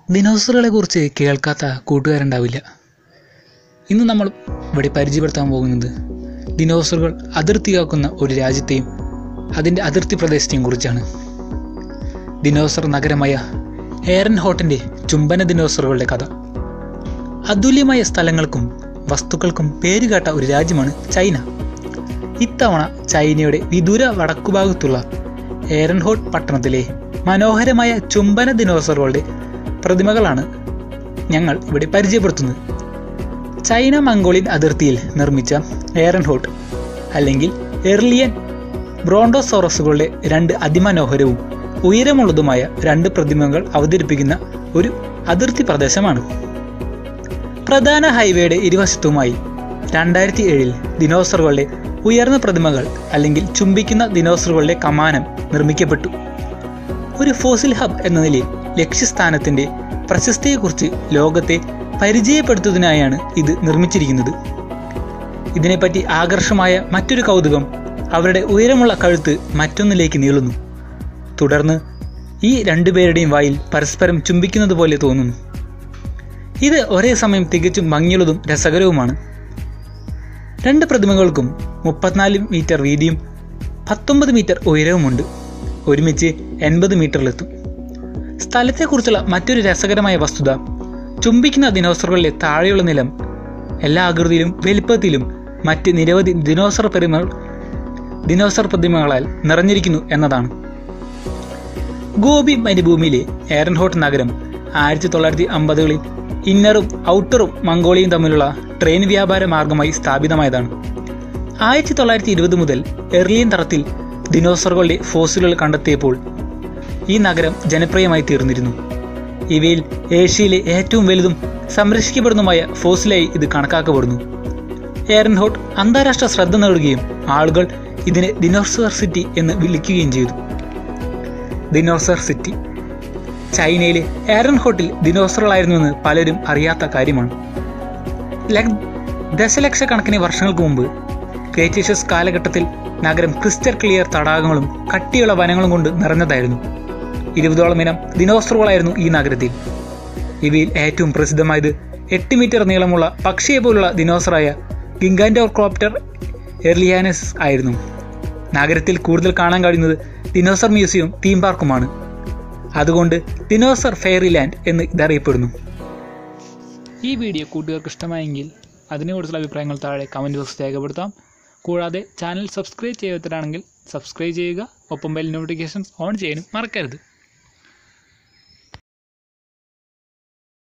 ദിനോസറുകളെ കുറിച്ച് കേൾക്കാത്ത കൂട്ടുകാരുണ്ടാവില്ല ഇന്ന് നമ്മൾ ഇവിടെ പരിചയപ്പെടുത്താൻ പോകുന്നത് ദിനോസറുകൾ അതിർത്തി കാക്കുന്ന ഒരു രാജ്യത്തെയും അതിൻ്റെ അതിർത്തി പ്രദേശത്തെയും കുറിച്ചാണ് ദിനോസർ നഗരമായ ഏറൻ ഹോട്ടിൻ്റെ ചുംബന ദിനോസറുകളുടെ കഥ അതുല്യമായ സ്ഥലങ്ങൾക്കും വസ്തുക്കൾക്കും പേരുകേട്ട ഒരു രാജ്യമാണ് ചൈന ഇത്തവണ ചൈനയുടെ വിദൂര വടക്കുഭാഗത്തുള്ള ഏറൻഹോട്ട് പട്ടണത്തിലെ മനോഹരമായ ചുംബന ദിനോസറുകളുടെ പ്രതിമകളാണ് ഞങ്ങൾ ഇവിടെ പരിചയപ്പെടുത്തുന്നത് ചൈന മംഗോളിയൻ അതിർത്തിയിൽ നിർമ്മിച്ച ഏറൻഹോട്ട് അല്ലെങ്കിൽ എർലിയൻ ബ്രോണ്ടോസോറസുകളുടെ രണ്ട് അതിമനോഹരവും ഉയരമുള്ളതുമായ രണ്ട് പ്രതിമകൾ അവതരിപ്പിക്കുന്ന ഒരു അതിർത്തി പ്രദേശമാണ് പ്രധാന ഹൈവേയുടെ ഇരുവശത്തുമായി രണ്ടായിരത്തി ഏഴിൽ ദിനോസറുകളുടെ ഉയർന്ന പ്രതിമകൾ അല്ലെങ്കിൽ ചുംബിക്കുന്ന ദിനോസറുകളുടെ കമാനം നിർമ്മിക്കപ്പെട്ടു ഒരു ഫോസിൽ ഹബ് എന്ന നിലയിൽ ലക്ഷ്യസ്ഥാനത്തിന്റെ പ്രശസ്തിയെക്കുറിച്ച് ലോകത്തെ പരിചയപ്പെടുത്തുന്നതിനായാണ് ഇത് നിർമ്മിച്ചിരിക്കുന്നത് ഇതിനെപ്പറ്റി ആകർഷമായ മറ്റൊരു കൗതുകം അവരുടെ ഉയരമുള്ള കഴുത്ത് മറ്റൊന്നിലേക്ക് നീളുന്നു തുടർന്ന് ഈ രണ്ടുപേരുടെയും വായിൽ പരസ്പരം ചുംബിക്കുന്നത് പോലെ തോന്നുന്നു ഇത് ഒരേ സമയം തികച്ചും ഭംഗിയുള്ളതും രസകരവുമാണ് രണ്ട് പ്രതിമകൾക്കും മുപ്പത്തിനാല് മീറ്റർ വീതിയും പത്തൊമ്പത് മീറ്റർ ഉയരവുമുണ്ട് ഒരുമിച്ച് എൺപത് മീറ്ററിലെത്തും സ്ഥലത്തെക്കുറിച്ചുള്ള മറ്റൊരു രസകരമായ വസ്തുത ചുംബിക്കുന്ന ദിനോസറുകളിലെ താഴെയുള്ള നിലം എല്ലാ ആകൃതിയിലും വലിപ്പത്തിലും മറ്റ് നിരവധി ദിനോസർ പ്രതിമകൾ ദിനോസർ പ്രതിമകളാൽ നിറഞ്ഞിരിക്കുന്നു എന്നതാണ് ഗോപി മരുഭൂമിയിലെ ഏറൻഹോട്ട് നഗരം ആയിരത്തി തൊള്ളായിരത്തി അമ്പതുകളിൽ ഇന്നറും ഔട്ടറും മംഗോളിയയും തമ്മിലുള്ള ട്രെയിൻ വ്യാപാര മാർഗമായി സ്ഥാപിതമായതാണ് ആയിരത്തി തൊള്ളായിരത്തി ഇരുപത് മുതൽ എർലിയൻ തറത്തിൽ ദിനോസറുകളുടെ ഫോസിലുകൾ കണ്ടെത്തിയപ്പോൾ ഈ നഗരം ജനപ്രിയമായി തീർന്നിരുന്നു ഇവയിൽ ഏഷ്യയിലെ ഏറ്റവും വലുതും സംരക്ഷിക്കപ്പെടുന്നതുമായ ഫോസിലായി ഇത് കണക്കാക്കപ്പെടുന്നു എയർൻഹോട്ട് അന്താരാഷ്ട്ര ശ്രദ്ധ നേടുകയും ആളുകൾ ഇതിനെ ദിനോസർ സിറ്റി എന്ന് വിളിക്കുകയും ചെയ്തു ദിനോസർ സിറ്റി ചൈനയിലെ എയർൻഹോട്ടിൽ ദിനോസറുകളായിരുന്നുവെന്ന് പലരും അറിയാത്ത കാര്യമാണ് ലക്- ദശലക്ഷക്കണക്കിന് വർഷങ്ങൾക്ക് മുമ്പ് ക്രേറ്റീഷ്യസ് കാലഘട്ടത്തിൽ നഗരം ക്രിസ്റ്റൽ ക്ലിയർ തടാകങ്ങളും കട്ടിയുള്ള വനങ്ങളും കൊണ്ട് നിറഞ്ഞതായിരുന്നു ഇരുപതോളം ഇനം ദിനോസറുകളായിരുന്നു ഈ നഗരത്തിൽ ഇവയിൽ ഏറ്റവും പ്രസിദ്ധമായത് എട്ട് മീറ്റർ നീളമുള്ള പക്ഷിയെ പോലുള്ള ദിനോസറായ ഗിംഗാൻഡോക്രോപ്റ്റർ എർലിയാനസ് ആയിരുന്നു നഗരത്തിൽ കൂടുതൽ കാണാൻ കഴിയുന്നത് ദിനോസർ മ്യൂസിയം തീം പാർക്കുമാണ് അതുകൊണ്ട് ദിനോസർ ഫെയറിലാൻഡ് എന്ന് ഇതറിയപ്പെടുന്നു ഈ വീഡിയോ കൂട്ടുകാർക്ക് ഇഷ്ടമായെങ്കിൽ അതിനെക്കുറിച്ചുള്ള അഭിപ്രായങ്ങൾ താഴെ കമൻറ്റ് ബോക്സ് രേഖപ്പെടുത്താം കൂടാതെ ചാനൽ സബ്സ്ക്രൈബ് ചെയ്യാത്തവരാണെങ്കിൽ സബ്സ്ക്രൈബ് ചെയ്യുക ഒപ്പം ബെൽ നോട്ടിഫിക്കേഷൻസ് ഓൺ ചെയ്യാനും മറക്കരുത്